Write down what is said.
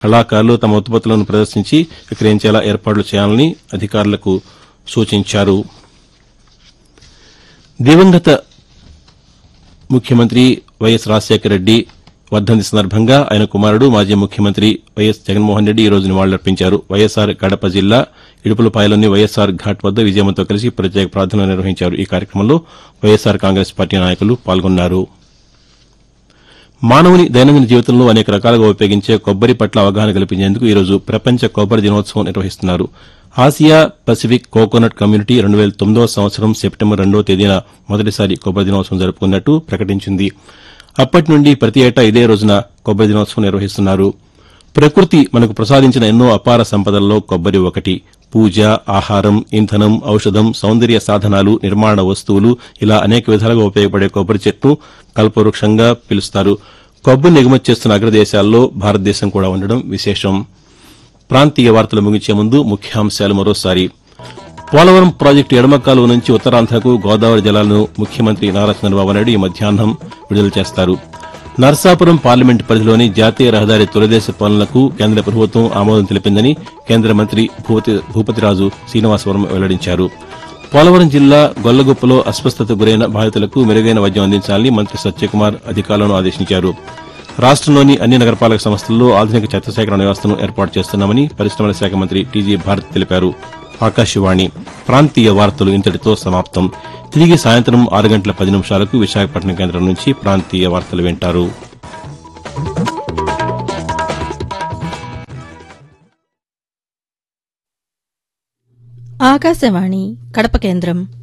కళాకారులు తమ ఉత్పత్తులను ప్రదర్శించి విక్రయించేలా ఏర్పాట్లు చేయాలని అధికారులకు సూచించారు దివంగత ముఖ్యమంత్రి వైఎస్ రాజశేఖర రెడ్డి వర్ధంతి సందర్భంగా ఆయన కుమారుడు మాజీ ముఖ్యమంత్రి వైఎస్ జగన్మోహన్ రెడ్డి ఈ రోజు నివాళులర్పించారు వైఎస్సార్ కడప జిల్లా ఇడుపులపాయలోని వైఎస్సార్ ఘాట్ వద్ద విజయమ్మతో కలిసి ప్రత్యేక ప్రార్థనలు నిర్వహించారు ఈ కార్యక్రమంలో వైఎస్సార్ కాంగ్రెస్ పార్టీ నాయకులు పాల్గొన్నారు మానవుని దైనందిన జీవితంలో అనేక రకాలుగా ఉపయోగించే కొబ్బరి పట్ల అవగాహన కల్పించేందుకు ఈరోజు ప్రపంచ కొబ్బరి దినోత్సవం నిర్వహిస్తున్నారు ఆసియా పసిఫిక్ కోకోనట్ కమ్యూనిటీ రెండు వేల తొమ్మిదవ సంవత్సరం సెప్టెంబర్ రెండవ తేదీన మొదటిసారి కొబ్బరి దినోత్సవం జరుపుకున్నట్టు ప్రకటించింది అప్పటి నుండి ప్రతి ఏటా ఇదే రోజున కొబ్బరి దినోత్సవం నిర్వహిస్తున్నారు ప్రకృతి మనకు ప్రసాదించిన ఎన్నో అపార సంపదల్లో కొబ్బరి ఒకటి పూజ ఆహారం ఇంధనం ఔషధం సౌందర్య సాధనాలు నిర్మాణ వస్తువులు ఇలా అనేక విధాలుగా ఉపయోగపడే కొబ్బరి చెట్టును కల్పవృక్షంగా పిలుస్తారు కొబ్బరిని ఎగుమతి చేస్తున్న అగ్రదేశాల్లో భారతదేశం కూడా ఉండడం విశేషం ప్రాంతీయ వార్తలు ముగించే ముందు ముఖ్యాంశాలు మరోసారి పోలవరం ప్రాజెక్టు ఎడమ కాలువ నుంచి ఉత్తరాంధ్రకు గోదావరి జలాలను ముఖ్యమంత్రి నారా చంద్రబాబు నాయుడు ఈ మధ్యాహ్నం విడుదల చేస్తారు నర్సాపురం పార్లమెంటు పరిధిలోని జాతీయ రహదారి తొలిదేశ పనులకు కేంద్ర ప్రభుత్వం ఆమోదం తెలిపిందని కేంద్ర మంత్రి భూపతి భూపతిరాజు శ్రీనివాసవరం వెల్లడించారు పోలవరం జిల్లా గొల్లగుప్పలో అస్వస్థతకు గురైన బాధితులకు మెరుగైన వైద్యం అందించాలని మంత్రి సత్యకుమార్ అధికారులను ఆదేశించారు రాష్టంలోని అన్ని నగరపాలక సంస్థల్లో ఆధునిక చెత్త సేకరణ వ్యవస్థను ఏర్పాటు చేస్తున్నామని పరిశ్రమల శాఖ మంత్రి టీజీ భారత్ తెలిపారు ఆకాశవాణి ప్రాంతీయ వార్తలు ఇంతటితో సమాప్తం తిరిగి సాయంత్రం ఆరు గంటల పది నిమిషాలకు విశాఖపట్నం కేంద్రం నుంచి ప్రాంతీయ వార్తలు వింటారు ఆకాశవాణి కడప కేంద్రం